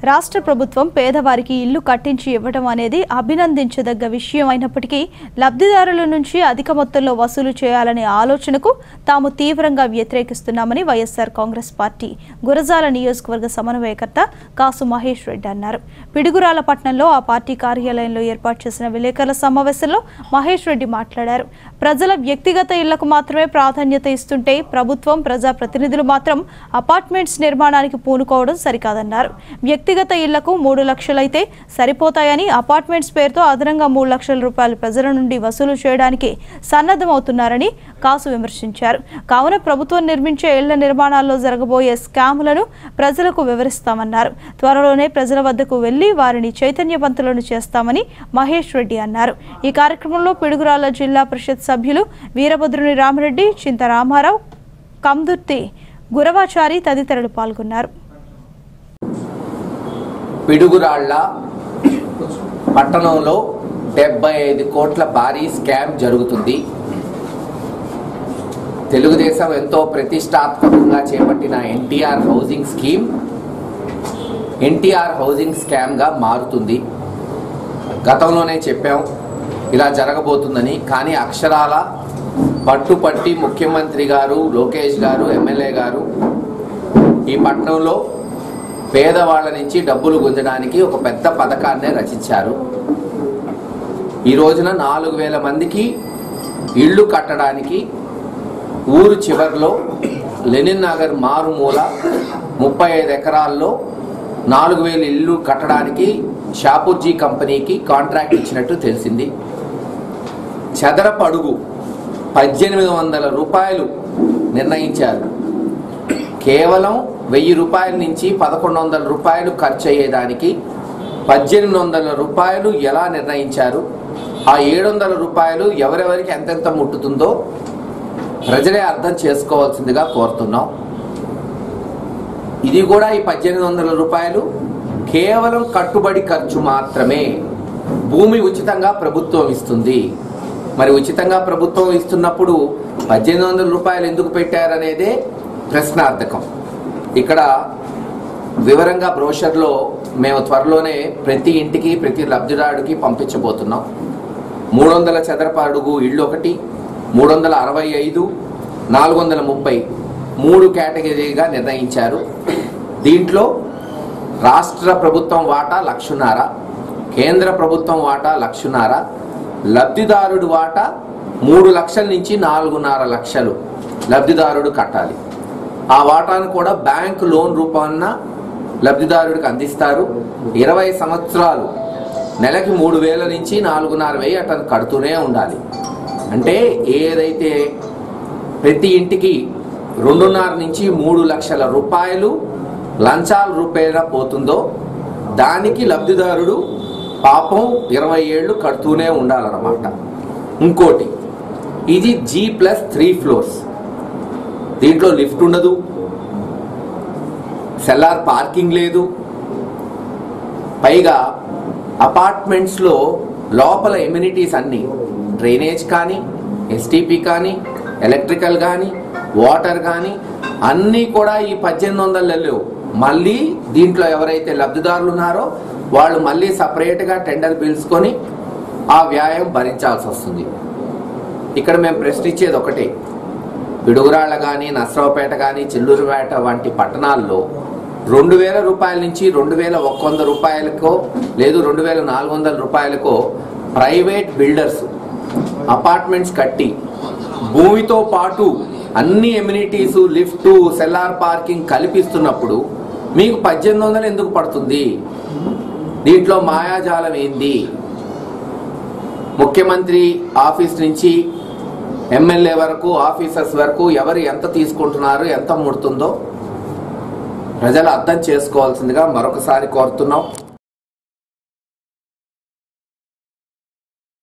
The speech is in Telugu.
రాష్ట్ర ప్రభుత్వం పేదవారికి ఇల్లు కట్టించి ఇవ్వడం అనేది అభినందించదగ్గ విషయం అయినప్పటికీ లబ్ధిదారుల నుంచి అధిక మొత్తంలో వసూలు చేయాలనే ఆలోచనకు తాము తీవ్రంగా వ్యతిరేకిస్తున్నామని వైఎస్ఆర్ కాంగ్రెస్ పార్టీ గురజాల నియోజకవర్గ సమన్వయకర్త కాసు మహేష్ రెడ్డి అన్నారు పిడుగురాల పట్టణంలో ఆ పార్టీ కార్యాలయంలో ఏర్పాటు చేసిన విలేకరుల సమావేశంలో మహేష్ రెడ్డి మాట్లాడారు ప్రజల వ్యక్తిగత ఇళ్లకు మాత్రమే ప్రాధాన్యత ఇస్తుంటే ప్రభుత్వం ప్రజా ప్రతినిధులు మాత్రం అపార్ట్మెంట్స్ నిర్మాణానికి పూనుకోవడం సరికాదన్నారు వ్యక్తిగత ఇళ్లకు మూడు లక్షలైతే సరిపోతాయని అపార్ట్మెంట్స్ పేరుతో అదనంగా మూడు లక్షల రూపాయలు ప్రజల నుండి వసూలు చేయడానికి సన్నద్ధమవుతున్నారని కాసు విమర్శించారు కావున ప్రభుత్వం నిర్మించే ఇళ్ల నిర్మాణాల్లో జరగబోయే స్కాములను ప్రజలకు వివరిస్తామన్నారు త్వరలోనే ప్రజల వద్దకు వెళ్లి వారిని చైతన్యవంతులను చేస్తామని మహేష్ రెడ్డి అన్నారు ఈ కార్యక్రమంలో పిడుగురాల జిల్లా పరిషత్ సభ్యులు వీరభద్రుని రామరెడ్డి చింత రామారావు కందుర్తి గురవాచారి తదితరులు పాల్గొన్నారు పిడుగురాళ్ల పట్టణంలో డెబ్బై ఐదు కోట్ల భారీ స్కామ్ జరుగుతుంది తెలుగుదేశం ఎంతో ప్రతిష్టాత్మకంగా చేపట్టిన NTR housing scheme NTR housing స్కామ్గా మారుతుంది గతంలోనే చెప్పాం ఇలా జరగబోతుందని కానీ అక్షరాల పట్టుపట్టి ముఖ్యమంత్రి గారు లోకేష్ గారు ఎమ్మెల్యే గారు ఈ పట్టణంలో పేదవాళ్ళ నుంచి డబ్బులు గుంజడానికి ఒక పెద్ద పథకాన్నే రచించారు ఈ రోజున నాలుగు వేల మందికి ఇళ్ళు కట్టడానికి ఊరు చివర్లో లెనిన్ నగర్ మారుమూల ముప్పై ఐదు ఎకరాల్లో నాలుగు వేల ఇళ్ళు కట్టడానికి షాపూర్జీ కంపెనీకి కాంట్రాక్ట్ ఇచ్చినట్టు తెలిసింది చదరపు అడుగు పద్దెనిమిది వందల రూపాయలు నిర్ణయించారు కేవలం వెయ్యి రూపాయల నుంచి పదకొండు వందల రూపాయలు ఖర్చు అయ్యేదానికి పద్దెనిమిది వందల రూపాయలు ఎలా నిర్ణయించారు ఆ ఏడు వందల రూపాయలు ఎవరెవరికి ఎంతెంత ముట్టుతుందో ప్రజలే అర్థం చేసుకోవాల్సిందిగా కోరుతున్నాం ఇది కూడా ఈ పద్దెనిమిది వందల రూపాయలు కేవలం కట్టుబడి ఖర్చు మాత్రమే భూమి ఉచితంగా ప్రభుత్వం ఇస్తుంది మరి ఉచితంగా ప్రభుత్వం ఇస్తున్నప్పుడు పద్దెనిమిది వందల రూపాయలు ఎందుకు పెట్టారనేదే ప్రశ్నార్థకం ఇక్కడ వివరంగా బ్రోషర్లో మేము త్వరలోనే ప్రతి ఇంటికి ప్రతి లబ్ధిదారుడికి పంపించబోతున్నాం మూడు వందల చదరపు అడుగు ఇళ్ళు ఒకటి మూడు వందల అరవై ఐదు నాలుగు వందల ముప్పై మూడు కేటగిరీగా నిర్ణయించారు దీంట్లో రాష్ట్ర ప్రభుత్వం వాటా లక్షన్నర కేంద్ర ప్రభుత్వం వాటా లక్షన్నర లబ్ధిదారుడు వాటా మూడు లక్షల నుంచి నాలుగున్నర లక్షలు లబ్ధిదారుడు కట్టాలి ఆ వాటాను కూడా బ్యాంక్ లోన్ రూపాన లబ్ధిదారుడికి అందిస్తారు ఇరవై సంవత్సరాలు నెలకి మూడు వేల నుంచి నాలుగున్నర వెయ్యి అతను కడుతూనే ఉండాలి అంటే ఏదైతే ప్రతి ఇంటికి రెండున్నర నుంచి మూడు లక్షల రూపాయలు లంచాల రూపాయల పోతుందో దానికి లబ్ధిదారుడు పాపం ఇరవై ఏళ్ళు కడుతూనే ఉండాలన్నమాట ఇంకోటి ఇది జీ ప్లస్ త్రీ ఫ్లోర్స్ దీంట్లో లిఫ్ట్ ఉండదు సెల్లార్ పార్కింగ్ లేదు పైగా అపార్ట్మెంట్స్లో లోపల ఎమ్యూనిటీస్ అన్నీ డ్రైనేజ్ కానీ ఎస్టీపీ కానీ ఎలక్ట్రికల్ కానీ వాటర్ కానీ అన్నీ కూడా ఈ పద్దెనిమిది వందల లేవు మళ్ళీ దీంట్లో ఎవరైతే లబ్ధిదారులు ఉన్నారో వాళ్ళు మళ్ళీ సపరేట్గా టెండర్ పిలుచుకొని ఆ వ్యాయామం భరించాల్సి వస్తుంది ఇక్కడ మేము ప్రశ్నించేది ఒకటే పిడుగురాళ్ళ కానీ నసరావుపేట కానీ చిల్లూరుపేట వంటి పట్టణాల్లో రెండు వేల రూపాయల నుంచి రెండు వేల ఒక్క వంద రూపాయలకో లేదు రెండు వేల నాలుగు వందల రూపాయలకో ప్రైవేట్ బిల్డర్స్ అపార్ట్మెంట్స్ కట్టి భూమితో పాటు అన్ని ఎమ్యూనిటీసు లిఫ్ట్ సెల్లార్ పార్కింగ్ కల్పిస్తున్నప్పుడు మీకు పద్దెనిమిది వందలు ఎందుకు పడుతుంది దీంట్లో మాయాజాలం ఏంది ముఖ్యమంత్రి ఆఫీస్ నుంచి ఎమ్మెల్యే వరకు ఆఫీసర్స్ వరకు ఎవరు ఎంత తీసుకుంటున్నారు ఎంత ముడుతుందో ప్రజలు అర్థం చేసుకోవాల్సిందిగా మరొకసారి కోరుతున్నాం